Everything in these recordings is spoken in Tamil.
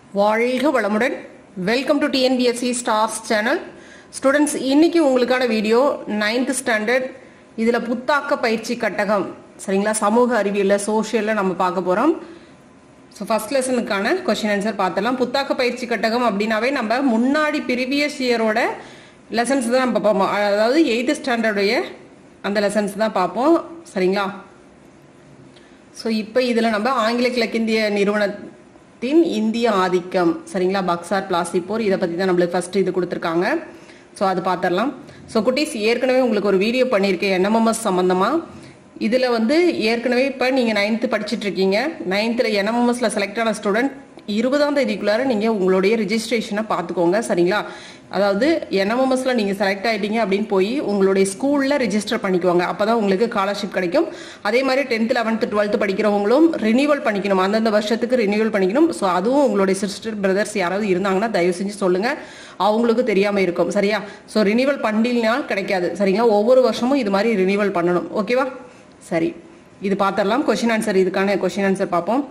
வாழ்க வளமுடன் welcome to TNPSC stars channel students இன்னைக்கு உங்களுக்கான வீடியோ நைன்த் ஸ்டாண்டர்ட் இதில் புத்தாக்க பயிற்சி கட்டகம் சரிங்களா சமூக அறிவியலில் சோஷியலில் நம்ம பார்க்க போகிறோம் ஸோ ஃபர்ஸ்ட் லெசனுக்கான கொஷின் ஆன்சர் பார்த்துலாம் புத்தாக்க பயிற்சி கட்டகம் அப்படின்னாவே நம்ம முன்னாடி ப்ரீவியஸ் இயரோட லெசன்ஸ் தான் நம்ம பார்ப்போம் அதாவது எயித்து ஸ்டாண்டர்டுடைய அந்த லெசன்ஸ் தான் பார்ப்போம் சரிங்களா ஸோ இப்போ இதில் நம்ம ஆங்கில கிழக்கிந்திய நிறுவனத்தின் இந்திய ஆதிக்கம் சரிங்களா பக்சார் பிளாஸ்டிக் போர் இதை பற்றி தான் நம்மளுக்கு ஃபர்ஸ்ட் இது கொடுத்துருக்காங்க ஸோ அது பார்த்துடலாம் ஸோ குட்டீஸ் ஏற்கனவே உங்களுக்கு ஒரு வீடியோ பண்ணியிருக்கேன் என்எம்எம்எஸ் சம்மந்தமாக இதில் வந்து ஏற்கனவே இப்போ நீங்கள் நைன்த்து படிச்சுட்டு இருக்கீங்க நைன்த்தில் என்எம்எம்எஸ்ல செலக்ட் ஆன ஸ்டூடெண்ட் இருபதாம் தேதிக்குள்ளார நீங்கள் உங்களுடைய ரிஜிஸ்ட்ரேஷனை பார்த்துக்கோங்க சரிங்களா அதாவது என்எம்எம்எஸ்ல நீங்கள் செலக்ட் ஆகிட்டீங்க அப்படின்னு போய் உங்களுடைய ஸ்கூலில் ரிஜிஸ்டர் பண்ணிக்குவாங்க அப்போ தான் உங்களுக்கு ஸ்காலர்ஷிப் கிடைக்கும் அதே மாதிரி டென்த்து லெவன்த்து டுவெல்த்து படிக்கிறவங்களும் ரினியூவல் பண்ணிக்கணும் அந்தந்த வருஷத்துக்கு ரினியூவல் பண்ணிக்கணும் ஸோ அதுவும் உங்களுடைய சிஸ்டர் பிரதர்ஸ் யாராவது இருந்தாங்கன்னா தயவு செஞ்சு சொல்லுங்கள் அவங்களுக்கு தெரியாமல் இருக்கும் சரியா ஸோ ரினியூவல் பண்ணினால் கிடைக்காது சரிங்களா ஒவ்வொரு வருஷமும் இது மாதிரி ரினியூவல் பண்ணணும் ஓகேவா சரி இது பார்த்துடலாம் கொஷின் ஆன்சர் இதுக்கான கொஷின் ஆன்சர் பார்ப்போம்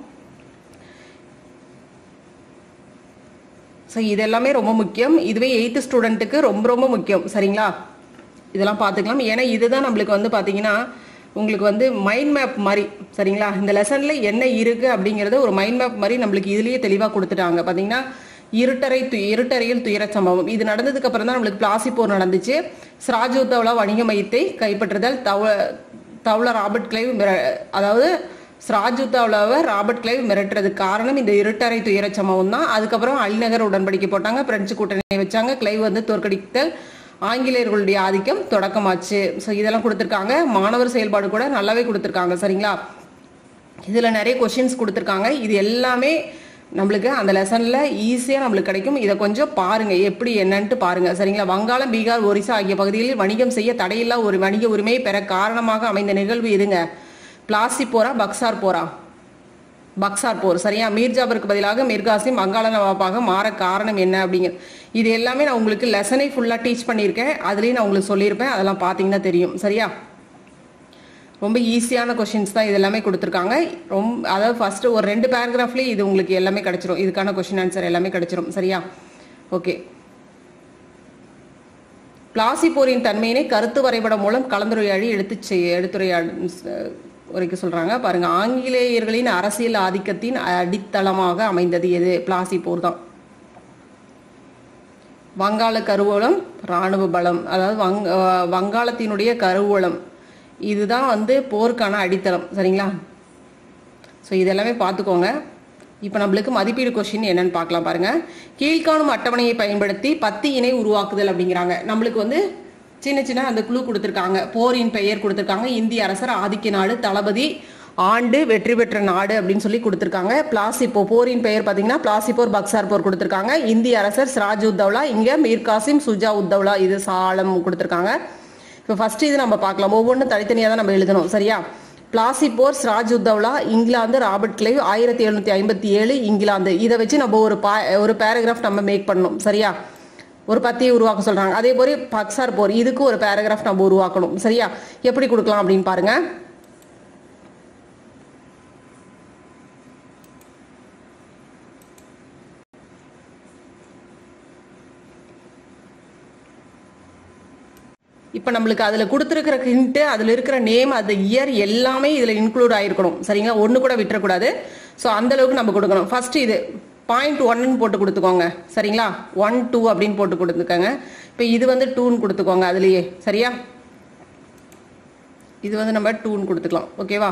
ஸோ இது எல்லாமே ரொம்ப முக்கியம் இதுவே எயித்து ஸ்டூடெண்ட்டுக்கு ரொம்ப ரொம்ப முக்கியம் சரிங்களா இதெல்லாம் பார்த்துக்கலாம் ஏன்னா இதுதான் நம்மளுக்கு வந்து பார்த்தீங்கன்னா உங்களுக்கு வந்து மைண்ட் மேப் மாதிரி சரிங்களா இந்த லெசன்ல என்ன இருக்கு அப்படிங்கறத ஒரு மைண்ட் மேப் மாதிரி நம்மளுக்கு இதுலயே தெளிவாக கொடுத்துட்டாங்க பார்த்தீங்கன்னா இருட்டறை து இருட்டறையில் துயர சம்பவம் இது நடந்ததுக்கு அப்புறம் தான் நம்மளுக்கு பிளாசி போர் நடந்துச்சு ஸ்ராஜோத்தவளா வணிக மையத்தை கைப்பற்றுதல் தவ தவள ராபர்ட் கிளைவ் அதாவது ஸ்ராஜுத்தாவில் ராபர்ட் கிளைவ் மிரட்டுறதுக்கு காரணம் இந்த இருட்டறை துயர சம்பவம் தான் அதுக்கப்புறம் அலிநகர் உடன்படிக்கை போட்டாங்க பிரெஞ்சு கூட்டணி வச்சாங்க கிளைவ் வந்து தோற்கடித்தல் ஆங்கிலேயர்களுடைய ஆதிக்கம் தொடக்கமாச்சு ஸோ இதெல்லாம் கொடுத்துருக்காங்க மாணவர் செயல்பாடு கூட நல்லாவே கொடுத்துருக்காங்க சரிங்களா இதில் நிறைய கொஷின்ஸ் கொடுத்துருக்காங்க இது எல்லாமே நம்மளுக்கு அந்த லெசன்ல ஈஸியாக நம்மளுக்கு கிடைக்கும் இதை கொஞ்சம் பாருங்க எப்படி என்னன்ட்டு பாருங்க சரிங்களா வங்காளம் பீகார் ஒரிசா ஆகிய பகுதிகளில் வணிகம் செய்ய தடையில்லா ஒரு வணிக உரிமையை பெற காரணமாக அமைந்த நிகழ்வு எதுங்க பிளாசி போரா பக்சார் போரா பக்சார் போர் சரியா மீர் ஜாபருக்கு பதிலாக மிர்காசிம் வங்காள நவாபாக மாற காரணம் என்ன அப்படிங்க இது எல்லாமே நான் உங்களுக்கு லெசனை ஃபுல்லாக டீச் பண்ணியிருக்கேன் அதுலேயும் நான் உங்களுக்கு சொல்லியிருப்பேன் அதெல்லாம் பார்த்தீங்கன்னா தெரியும் சரியா ரொம்ப ஈஸியான கொஷின்ஸ் தான் இது எல்லாமே கொடுத்துருக்காங்க ரொம்ப அதாவது ஃபர்ஸ்ட் ஒரு ரெண்டு பேராகிராஃப்லேயே இது உங்களுக்கு எல்லாமே கிடைச்சிரும் இதுக்கான கொஷின் ஆன்சர் எல்லாமே கிடைச்சிரும் சரியா ஓகே பிளாசி போரின் தன்மையினை கருத்து வரைபடம் மூலம் கலந்துரையாடி எடுத்து செய் எடுத்துரையாடு வரைக்கும் சொல்றாங்க பாருங்க ஆங்கிலேயர்களின் அரசியல் ஆதிக்கத்தின் அடித்தளமாக அமைந்தது எது பிளாசி போர் தான் வங்காள கருவூலம் இராணுவ பலம் அதாவது வங் வங்காளத்தினுடைய கருவூலம் இதுதான் வந்து போருக்கான அடித்தளம் சரிங்களா ஸோ இதெல்லாமே பார்த்துக்கோங்க இப்போ நம்மளுக்கு மதிப்பீடு கொஸ்டின் என்னன்னு பார்க்கலாம் பாருங்க கீழ்காணும் அட்டவணையை பயன்படுத்தி பத்து இணை உருவாக்குதல் அப்படிங்கிறாங்க நம்மளுக்கு வந்து சின்ன சின்ன அந்த குழு கொடுத்துருக்காங்க போரின் பெயர் கொடுத்துருக்காங்க இந்திய அரசர் ஆதிக்க நாடு தளபதி ஆண்டு வெற்றி பெற்ற நாடு அப்படின்னு சொல்லி கொடுத்துருக்காங்க பிளாசிப்போ போரின் பெயர் பார்த்தீங்கன்னா பிளாசிப்போர் பக்சார் போர் கொடுத்துருக்காங்க இந்திய அரசர் சிராஜ் உத்தவ்லா இங்கே மீர் காசிம் சுஜா உத்தவ்லா இது சாலம் கொடுத்துருக்காங்க இப்போ ஃபர்ஸ்ட் இது நம்ம பார்க்கலாம் ஒவ்வொன்றும் தனித்தனியாக தான் நம்ம எழுதணும் சரியா பிளாசிப்போர் Siraj Uddaulah England Robert Clive ஆயிரத்தி எழுநூத்தி ஐம்பத்தி ஏழு இங்கிலாந்து இதை வச்சு நம்ம ஒரு பா ஒரு பேராகிராஃப் நம்ம மேக் பண்ணணும் சரியா ஒரு பத்தியை உருவாக்க சொல்றாங்க அதே போல பக்சார் போர் இதுக்கு ஒரு பேராகிராஃப் நம்ம உருவாக்கணும் சரியா எப்படி கொடுக்கலாம் அப்படின்னு பாருங்க இப்போ நம்மளுக்கு அதில் கொடுத்துருக்கிற ஹிண்ட்டு அதில் இருக்கிற நேம் அது இயர் எல்லாமே இதில் இன்க்ளூட் ஆகிருக்கணும் சரிங்களா ஒன்று கூட விட்டுறக்கூடாது ஸோ அந்த அளவுக்கு நம்ம கொடுக்கணும் ஃபர்ஸ்ட் இது பாயிண்ட் ஒன்னு போட்டு கொடுத்துக்கோங்க சரிங்களா ஒன் டூ அப்படின்னு போட்டு கொடுத்துக்கோங்க இப்போ இது வந்து டூன்னு கொடுத்துக்கோங்க அதுலேயே சரியா இது வந்து நம்ம டூன்னு கொடுத்துக்கலாம் ஓகேவா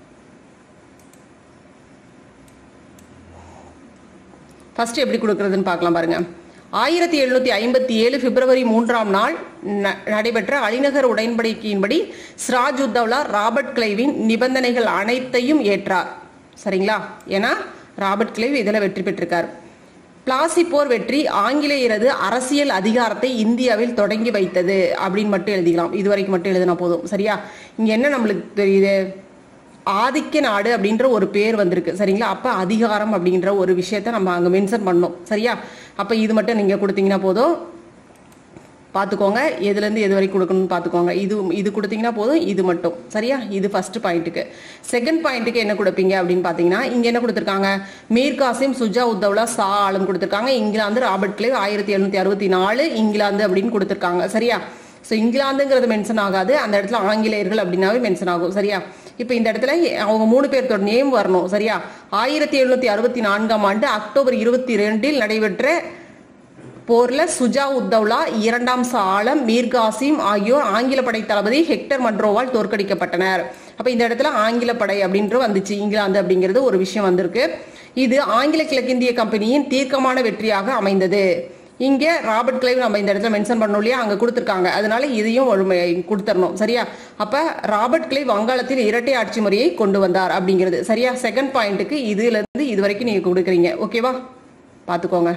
ஃபர்ஸ்ட் எப்படி கொடுக்கறதுன்னு பார்க்கலாம் பாருங்க ஆயிரத்தி எழுநூத்தி ஐம்பத்தி ஏழு பிப்ரவரி மூன்றாம் நாள் நடைபெற்ற அலிநகர் உடன்படிக்கையின்படி சிராஜ் உத்தவ்லா ராபர்ட் கிளைவின் நிபந்தனைகள் அனைத்தையும் ஏற்றார் சரிங்களா ஏன்னா ராபர்ட் கிளைவ் இதில் வெற்றி பெற்றிருக்கார் பிளாசி போர் வெற்றி ஆங்கிலேயரது அரசியல் அதிகாரத்தை இந்தியாவில் தொடங்கி வைத்தது அப்படின்னு மட்டும் எழுதிக்கலாம் இது வரைக்கும் மட்டும் எழுதினா போதும் சரியா இங்க என்ன நம்மளுக்கு தெரியுது ஆதிக்க நாடு அப்படின்ற ஒரு பேர் வந்திருக்கு சரிங்களா அப்ப அதிகாரம் அப்படின்ற ஒரு விஷயத்த நம்ம அங்க மென்ஷன் பண்ணோம் சரியா அப்ப இது மட்டும் நீங்க கொடுத்தீங்கன்னா போதும் பார்த்துக்கோங்க எதுலேருந்து எது வரைக்கும் கொடுக்கணும்னு பார்த்துக்கோங்க இது இது கொடுத்தீங்கன்னா போதும் இது மட்டும் சரியா இது ஃபர்ஸ்ட் பாயிண்ட்டுக்கு செகண்ட் பாயிண்ட்டுக்கு என்ன கொடுப்பீங்க அப்படின்னு பார்த்தீங்கன்னா இங்கே என்ன கொடுத்துருக்காங்க மீர் காசிம் சுஜா உத்தவ்லா சா ஆலம் கொடுத்துருக்காங்க இங்கிலாந்து ராபர்ட் கிளேவ் ஆயிரத்தி எழுநூத்தி அறுபத்தி நாலு இங்கிலாந்து அப்படின்னு கொடுத்துருக்காங்க சரியா ஸோ இங்கிலாந்துங்கிறது மென்ஷன் ஆகாது அந்த இடத்துல ஆங்கிலேயர்கள் அப்படின்னாவே மென்ஷன் ஆகும் சரியா இப்போ இந்த இடத்துல அவங்க மூணு பேர்த்தோட நேம் வரணும் சரியா ஆயிரத்தி எழுநூத்தி அறுபத்தி நான்காம் ஆண்டு அக்டோபர் இருபத்தி ரெண்டில் நடைபெற்ற போர்ல சுஜா உத்தவ்லா இரண்டாம் ஆலம் மீர் காசிம் ஆகியோர் ஆங்கில படை தளபதி ஹெக்டர் மன்ரோவால் தோற்கடிக்கப்பட்டனர் அப்ப இந்த இடத்துல ஆங்கில படை அப்படின்ற வந்துச்சு இங்கிலாந்து அப்படிங்கிறது ஒரு விஷயம் வந்திருக்கு இது ஆங்கில கிழக்கிந்திய கம்பெனியின் தீர்க்கமான வெற்றியாக அமைந்தது இங்க ராபர்ட் கிளைவ் நம்ம இந்த இடத்துல மென்ஷன் பண்ணோம் இல்லையா அங்க கொடுத்துருக்காங்க அதனால இதையும் ஒரு ம- கொடுத்துடணும் சரியா அப்ப ராபர்ட் கிளைவ் வங்காளத்தில் இரட்டை ஆட்சி முறையை கொண்டு வந்தார் அப்படிங்கிறது சரியா செகண்ட் பாயிண்ட்டுக்கு இதுல இருந்து இது வரைக்கும் நீங்க கொடுக்குறீங்க ஓகேவா பாத்துக்கோங்க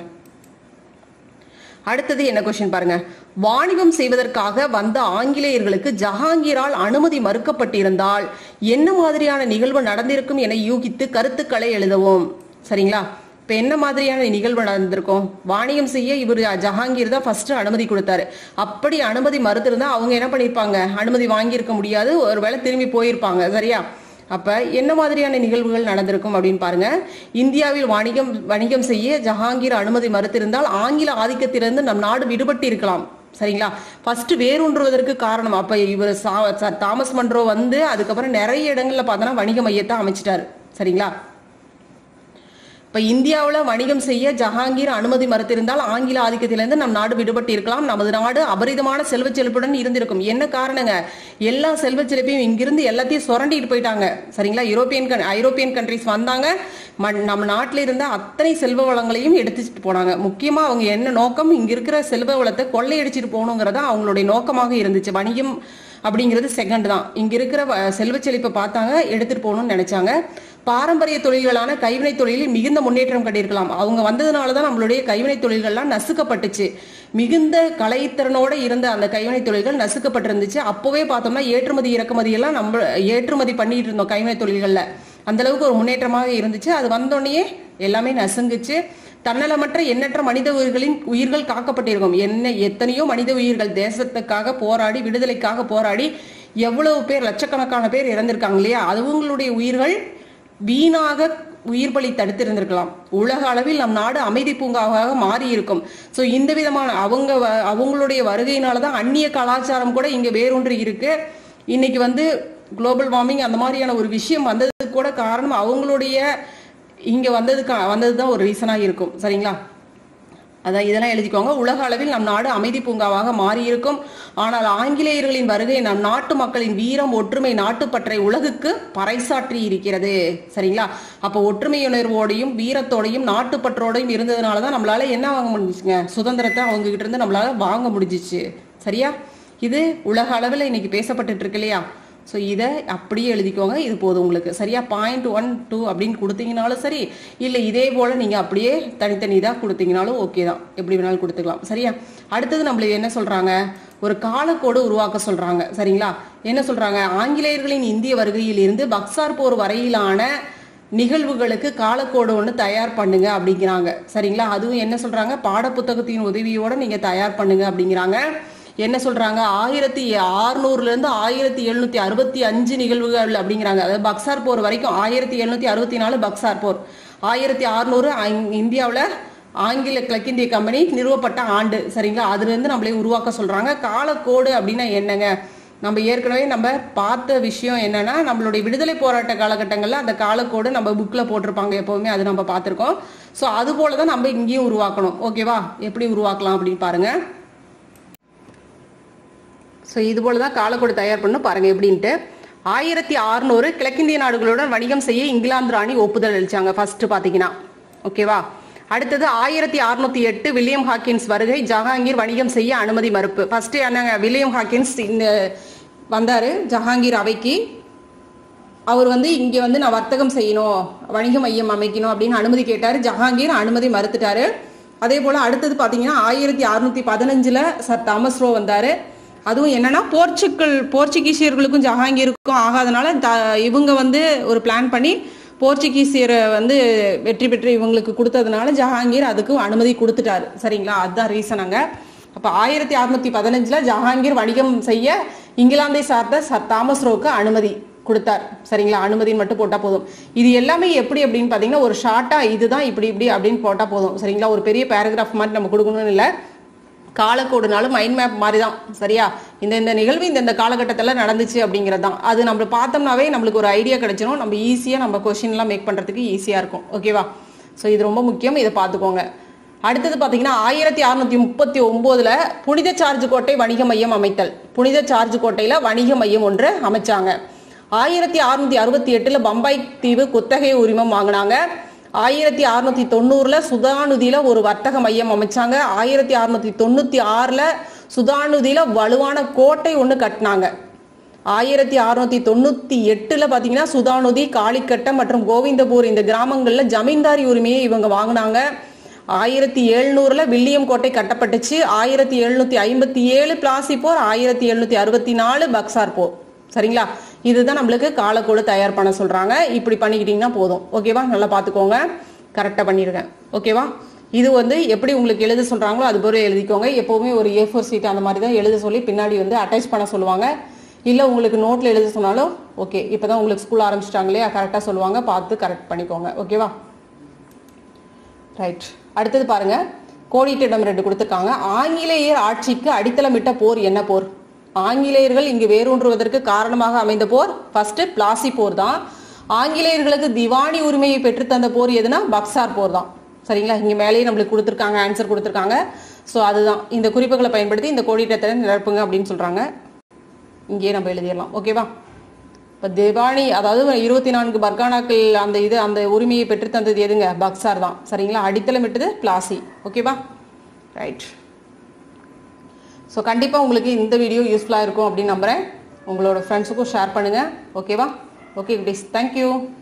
அடுத்தது என்ன கொஸ்டின் பாருங்க வாணிபம் செய்வதற்காக வந்த ஆங்கிலேயர்களுக்கு ஜஹாங்கீரால் அனுமதி மறுக்கப்பட்டிருந்தால் என்ன மாதிரியான நிகழ்வு நடந்திருக்கும் என யூகித்து கருத்துக்களை எழுதவும் சரிங்களா இப்ப என்ன மாதிரியான நிகழ்வு நடந்திருக்கும் வாணிகம் செய்ய இவர் ஜஹாங்கீர் தான் ஃபர்ஸ்ட் அனுமதி கொடுத்தாரு அப்படி அனுமதி மறுத்திருந்தா அவங்க என்ன பண்ணிருப்பாங்க அனுமதி வாங்கியிருக்க முடியாது ஒருவேளை திரும்பி போயிருப்பாங்க சரியா அப்ப என்ன மாதிரியான நிகழ்வுகள் நடந்திருக்கும் அப்படின்னு பாருங்க இந்தியாவில் வணிகம் வணிகம் செய்ய ஜஹாங்கீர் அனுமதி மறுத்திருந்தால் ஆங்கில ஆதிக்கத்திலிருந்து நம் நாடு விடுபட்டு இருக்கலாம் சரிங்களா ஃபர்ஸ்ட் வேரூன்றுவதற்கு காரணம் அப்ப இவர் சா- ச- தாமஸ் மன்றோ வந்து அதுக்கப்புறம் நிறைய இடங்கள்ல பார்த்தோன்னா வணிக மையத்தை அமைச்சிட்டாரு சரிங்களா இப்ப இந்தியாவுல வணிகம் செய்ய ஜஹாங்கீர் அனுமதி மறுத்திருந்தால் ஆங்கில ஆதிக்கத்திலிருந்து நம் நாடு விடுபட்டு இருக்கலாம் நமது நாடு அபரிதமான செல்வச் செழிப்புடன் இருந்திருக்கும் என்ன காரணங்க எல்லா செல்வச் செழிப்பையும் இங்கிருந்து எல்லாத்தையும் சுரண்டிட்டு போயிட்டாங்க சரிங்களா யூரோப்பியன் கன்- ஐரோப்பியன் கண்ட்ரிஸ் வந்தாங்க ம- நம்ம நாட்டில இருந்த அத்தனை செல்வ வளங்களையும் எடுத்துட்டு போனாங்க முக்கியமா அவங்க என்ன நோக்கம் இங்க இருக்கிற செல்வ வளத்தை கொள்ளையடிச்சிட்டு போகணுங்கிறதா அவங்களுடைய நோக்கமாக இருந்துச்சு வணிகம் அப்படிங்கிறது செகண்ட் தான் இங்க இருக்கிற வ- செல்வச் செழிப்பை பார்த்தாங்க எடுத்துட்டு போகணும்னு நினைச்சாங்க பாரம்பரிய தொழில்களான கைவினை தொழிலில் மிகுந்த முன்னேற்றம் கண்டிருக்கலாம் அவங்க வந்ததுனால தான் நம்மளுடைய கைவினை தொழில்கள்லாம் நசுக்கப்பட்டுச்சு மிகுந்த கலைத்திறனோட இருந்த அந்த கைவினை தொழில்கள் நசுக்கப்பட்டிருந்துச்சு அப்போவே பார்த்தோம்னா ஏற்றுமதி இறக்குமதி எல்லாம் நம்ம ஏற்றுமதி பண்ணிட்டு இருந்தோம் கைவினை தொழில்கள்ல அந்த அளவுக்கு ஒரு முன்னேற்றமாக இருந்துச்சு அது வந்தோடனே எல்லாமே நசுங்குச்சு தன்னலமற்ற எண்ணற்ற மனித உயிர்களின் உயிர்கள் காக்கப்பட்டிருக்கும் என்ன எத்தனையோ மனித உயிர்கள் தேசத்துக்காக போராடி விடுதலைக்காக போராடி எவ்வளவு பேர் லட்சக்கணக்கான பேர் இறந்திருக்காங்க இல்லையா அவங்களுடைய உயிர்கள் வீணாக உயிர் பலி தடுத்திருந்திருக்கலாம் உலக அளவில் நம் நாடு அமைதி பூங்காவாக மாறி இருக்கும் ஸோ இந்த விதமான அவங்க வ- அவங்களுடைய வருகையினால தான் அந்நிய கலாச்சாரம் கூட இங்க வேரூன்றி இருக்கு இன்னைக்கு வந்து குளோபல் வார்மிங் அந்த மாதிரியான ஒரு விஷயம் வந்ததுக்கு கூட காரணம் அவங்களுடைய இங்க வந்ததுக்கு வந்தது தான் ஒரு ரீசனா இருக்கும் சரிங்களா அதான் இதெல்லாம் எழுதிக்கோங்க உலக அளவில் நம் நாடு அமைதி பூங்காவாக மாறியிருக்கும் ஆனால் ஆங்கிலேயர்களின் வருகை நம் நாட்டு மக்களின் வீரம் ஒற்றுமை நாட்டுப்பற்றை உலகுக்கு பறைசாற்றி இருக்கிறது சரிங்களா அப்போ ஒற்றுமை உணர்வோடையும் வீரத்தோடையும் நாட்டுப்பற்றோடையும் இருந்ததுனால தான் நம்மளால என்ன வாங்க முடிஞ்சுச்சுங்க சுதந்திரத்தை அவங்க கிட்ட இருந்து நம்மளால வாங்க முடிஞ்சிச்சு சரியா இது உலக அளவில் இன்னைக்கு பேசப்பட்டுட்டு இருக்கு இல்லையா ஸோ இதை அப்படியே எழுதிக்கோங்க இது போதும் உங்களுக்கு சரியா பாயிண்ட் ஒன் டூ அப்படின்னு கொடுத்தீங்கனாலும் சரி இல்லை இதே போல் நீங்கள் அப்படியே தனித்தனி இதாக கொடுத்தீங்கனாலும் ஓகே தான் எப்படி வேணாலும் கொடுத்துக்கலாம் சரியா அடுத்தது நம்மளுக்கு என்ன சொல்கிறாங்க ஒரு காலக்கோடு உருவாக்க சொல்கிறாங்க சரிங்களா என்ன சொல்கிறாங்க ஆங்கிலேயர்களின் இந்திய வருகையில் இருந்து பக்சார் போர் வரையிலான நிகழ்வுகளுக்கு காலக்கோடு ஒன்று தயார் பண்ணுங்க அப்படிங்கிறாங்க சரிங்களா அதுவும் என்ன சொல்றாங்க பாடப்புத்தகத்தின் உதவியோட நீங்க தயார் பண்ணுங்க அப்படிங்கிறாங்க என்ன சொல்றாங்க ஆயிரத்தி அறுநூறுல இருந்து ஆயிரத்தி எழுநூத்தி அறுபத்தி அஞ்சு நிகழ்வுகள் அப்படிங்கிறாங்க அதாவது பக்சார் போர் வரைக்கும் ஆயிரத்தி எழுநூத்தி அறுபத்தி நாலு பக்சார் போர் ஆயிரத்தி அறுநூறு இந்தியாவில் ஆங்கில கிழக்கிந்திய கம்பெனி நிறுவப்பட்ட ஆண்டு சரிங்களா அதுல இருந்து நம்மளே உருவாக்க சொல்றாங்க காலக்கோடு அப்படின்னா என்னங்க நம்ம ஏற்கனவே நம்ம பார்த்த விஷயம் என்னன்னா நம்மளுடைய விடுதலை போராட்ட காலகட்டங்களில் அந்த காலக்கோடு நம்ம புக்கில் போட்டிருப்பாங்க எப்போவுமே அது நம்ம பார்த்துருக்கோம் ஸோ அது போல தான் நம்ம இங்கேயும் உருவாக்கணும் ஓகேவா எப்படி உருவாக்கலாம் அப்படின்னு பாருங்க ஸோ இது போல தான் காலக்கோடு தயார் பண்ணணும் பாருங்க எப்படின்ட்டு ஆயிரத்தி அறுநூறு கிழக்கிந்திய நாடுகளுடன் வணிகம் செய்ய இங்கிலாந்து ராணி ஒப்புதல் அளிச்சாங்க ஃபர்ஸ்ட் பார்த்தீங்கன்னா ஓகேவா அடுத்தது ஆயிரத்தி அறுநூத்தி எட்டு வில்லியம் ஹாக்கின்ஸ் வருகை ஜஹாங்கீர் வணிகம் செய்ய அனுமதி மறுப்பு ஃபர்ஸ்ட் என்னங்க வில்லியம் ஹாக்கின்ஸ் இந்த வந்தாரு ஜஹாங்கீர் அவைக்கு அவர் வந்து இங்க வந்து நான் வர்த்தகம் செய்யணும் வணிக மையம் அமைக்கணும் அப்படின்னு அனுமதி கேட்டாரு ஜஹாங்கீர் அனுமதி மறுத்துட்டாரு அதே போல அடுத்தது பாத்தீங்கன்னா ஆயிரத்தி அறுநூத்தி பதினஞ்சுல சர் தாமஸ் ரோ வந்தாரு அதுவும் என்னன்னா போர்ச்சுக்கல் போர்ச்சுகீசியர்களுக்கும் ஜஹாங்கீருக்கும் ஆகாதனால த- இவங்க வந்து ஒரு பிளான் பண்ணி போர்ச்சுகீசியரை வந்து வெற்றி பெற்று இவங்களுக்கு கொடுத்ததுனால ஜஹாங்கீர் அதுக்கு அனுமதி கொடுத்துட்டாரு சரிங்களா அதுதான் ரீசன் அங்க அப்போ ஆயிரத்தி அறுநூத்தி பதினஞ்சுல ஜஹாங்கீர் வணிகம் செய்ய இங்கிலாந்தை சார்ந்த சர் தாமஸ் ரோக்கு அனுமதி கொடுத்தார் சரிங்களா அனுமதின்னு மட்டும் போட்டால் போதும் இது எல்லாமே எப்படி அப்படின்னு பார்த்தீங்கன்னா ஒரு ஷார்ட்டாக இதுதான் இப்படி இப்படி அப்படின்னு போட்டால் போதும் சரிங்களா ஒரு பெரிய பேராகிராஃப் மாதிரி நம்ம கொடுக்கணும்னு இல்லை காலக்கோடுனாலும் மைண்ட் மேப் மாதிரி தான் சரியா இந்த இந்த நிகழ்வு இந்த இந்த காலகட்டத்தில் நடந்துச்சு அப்படிங்கிறது தான் அது நம்ம பார்த்தோம்னாவே நம்மளுக்கு ஒரு ஐடியா கிடைச்சிரும் நம்ம ஈஸியாக நம்ம கொஷின்லாம் மேக் பண்ணுறதுக்கு ஈஸியாக இருக்கும் ஓகேவா ஸோ இது ரொம்ப முக்கியம் இதை பார்த்துக்கோங்க அடுத்தது பார்த்தீங்கன்னா ஆயிரத்தி அறுநூத்தி முப்பத்தி ஒம்போதுல புனித சார்ஜ் கோட்டை வணிக மையம் அமைத்தல் புனித சார்ஜ் கோட்டையில வணிக மையம் ஒன்று அமைச்சாங்க ஆயிரத்தி அறுநூத்தி அறுபத்தி எட்டுல பம்பாய் தீவு குத்தகை உரிமம் வாங்கினாங்க ஆயிரத்தி அறுநூத்தி தொண்ணூறுல சுதானுதியில ஒரு வர்த்தக மையம் அமைச்சாங்க ஆயிரத்தி அறுநூத்தி தொண்ணூத்தி ஆறுல சுதானுதியில வலுவான கோட்டை ஒன்று கட்டினாங்க ஆயிரத்தி அறுநூத்தி தொண்ணூத்தி எட்டுல பாத்தீங்கன்னா சுதானுதி காளிக்கட்டம் மற்றும் கோவிந்தபூர் இந்த கிராமங்கள்ல ஜமீன்தாரி உரிமையை இவங்க வாங்கினாங்க ஆயிரத்தி எழுநூறுல வில்லியம் கோட்டை கட்டப்பட்டுச்சு ஆயிரத்தி எழுநூத்தி ஐம்பத்தி ஏழு பிளாசி போர் ஆயிரத்தி எழுநூத்தி அறுபத்தி நாலு பக்சார் போர் சரிங்களா இதுதான் நம்மளுக்கு காலக்கோடு தயார் பண்ண சொல்றாங்க இப்படி பண்ணிக்கிட்டீங்கன்னா போதும் ஓகேவா நல்லா பார்த்துக்கோங்க கரெக்டாக பண்ணிருக்கேன் ஓகேவா இது வந்து எப்படி உங்களுக்கு எழுத சொல்றாங்களோ அது போல எழுதிக்கோங்க எப்பவுமே ஒரு ஏ ஃபோர் சீட் அந்த மாதிரி தான் எழுத சொல்லி பின்னாடி வந்து அட்டாச் பண்ண சொல்லுவாங்க இல்லை உங்களுக்கு நோட்டில் எழுத சொன்னாலும் ஓகே இப்போ தான் உங்களுக்கு ஸ்கூல் ஆரம்பிச்சிட்டாங்க இல்லையா கரெக்டாக சொல்லுவாங்க பார்த்து கரெக்ட் பண்ணிக்கோங்க ஓகேவா ரைட் அடுத்தது பாருங்க கோடிட்டிடம் ரெண்டு கொடுத்துருக்காங்க ஆங்கிலேயர் ஆட்சிக்கு அடித்தளமிட்ட போர் என்ன போர் ஆங்கிலேயர்கள் இங்கு வேரூன்றுவதற்கு காரணமாக அமைந்த போர் ஃபர்ஸ்ட் பிளாசி போர் தான் ஆங்கிலேயர்களுக்கு திவானி உரிமையை பெற்றுத்தந்த போர் எதுனா பக்சார் போர் தான் சரிங்களா இங்க மேலேயே நம்மளுக்கு கொடுத்துருக்காங்க ஆன்சர் கொடுத்துருக்காங்க ஸோ அதுதான் இந்த குறிப்புகளை பயன்படுத்தி இந்த கோடிட்டத்தை நிரப்புங்க அப்படின்னு சொல்றாங்க இங்கேயே நம்ம எழுதிடலாம் ஓகேவா இப்போ திவானி அதாவது இருபத்தி நான்கு பர்கானாக்கள் அந்த இது அந்த உரிமையை பெற்றுத்தந்தது எதுங்க பக்சார் தான் சரிங்களா அடித்தளம் விட்டது பிளாசி ஓகேவா ரைட் ஸோ கண்டிப்பாக உங்களுக்கு இந்த வீடியோ யூஸ்ஃபுல்லாக இருக்கும் அப்படின்னு நம்புகிறேன் உங்களோட ஃப்ரெண்ட்ஸுக்கும் ஷேர் பண்ணுங்கள் ஓகேவா ஓகே குட்டீஸ் தேங்க்யூ